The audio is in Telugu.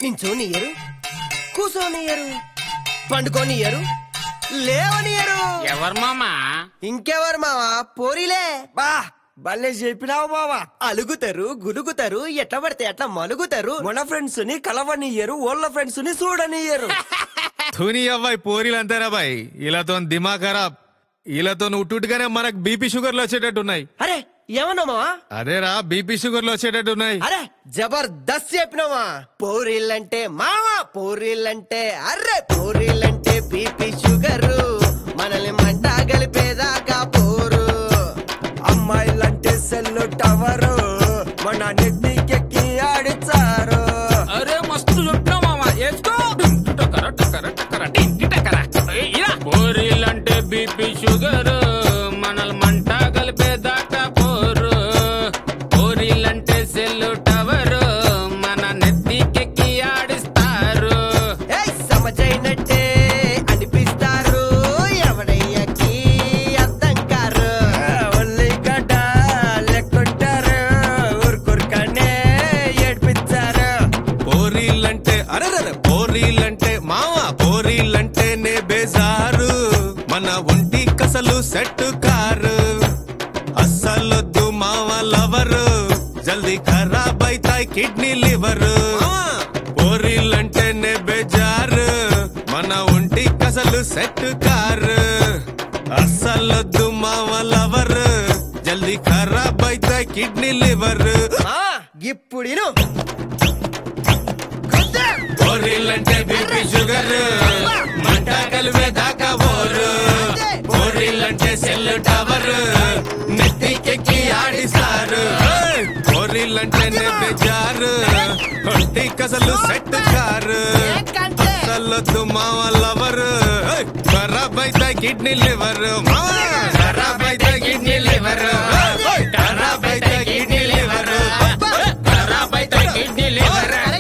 నించోనియరు కూసోనియరు పండుకోనియరు లేవనియరు ఎవరు మామా ఇంకెవరు మావా పోరిలే బా భలే చెప్పినావు బావా అలుగుతారు గులుగుతారు ఎట్లా పడితే అట్లా మలుగుతారు మన ఫ్రెండ్స్ ని కలవనియ్యరు వాళ్ళ ఫ్రెండ్స్ ని చూడనియ్యరు ధోని అవ్వాయి పోరీలు అంతేరా బాయ్ ఇలాతో దిమా ఖరాబ్ ఇలాతో ఉట్టుగానే మనకు బీపీ షుగర్లు వచ్చేటట్టు ఉన్నాయి అరే ఏమన్నా మావా అదేరా బీపీ షుగర్లు వచ్చేటట్టు ఉన్నాయి అరే జబర్దస్త్ చెప్పినావా పోరిల్లంటే మావా పోరిల్లంటే అర్రే పోరిల్లంటే బీపీ షుగర్ మనల్ని మంట కలిపేదాకా పోరు అమ్మాయిలంటే సెల్ టవరు మన నెత్తికెక్కి ఆడిచారు అరే మస్తు చెప్పినా మామా వేసుకో టకర, టకర, టకర, టింటి టకర. ఏయ్, ఇలా. పోరీలంటే బీపీ షుగర్ మనల్ మంట కలిపేదాకా పోరు పోరీలంటే సెల్లు టవర్ మన నెత్తికెక్కి ఆడిస్తారు ఏయ్ సమజైనట్టే అనిపిస్తారు ఎవడయ్యకి అర్థం కారు ఒళ్ళి గడ్డ లెక్కుంటారు ఊరుకురుకనే ఏడ్పించారు పోరీలంటే అరరర పోరీలంటే మావా పోరీలంటే నే బేజారు మన ఒంటి కసలు సెట్ కారు అస్సలొద్దు మావ లవరు జల్దీ ఖరాబ్ అయితాయి కిడ్నీ లివర్ పోరీలంటే నే బేజారు మన ఒంటి కసలు సెట్ కారు అస్సలొద్దు మావ లవరు జల్దీ ఖరాబ్ అయితాయి కిడ్నీ లివర్ ఆ, ఇప్పుడిను పోరీలంటే బీపీ షుగర్ మంట కలిపే దాకా బోరు పోరీలంటే సెల్ టవర్ నెత్తికెక్కి ఆడిస్తారు పోరీలంటే బెజారు ఒంటి కసలు సెట్ కారు అసలొద్దు మావ లవర్ ఖరాబ్ అయితే కిడ్నీ లివర్ ఖరాబ్ అయితే కిడ్నీ లివర్ ఖరాబ్ అయితే కిడ్నీ లివర్ ఖరాబ్ అయితే కిడ్నీ లివర్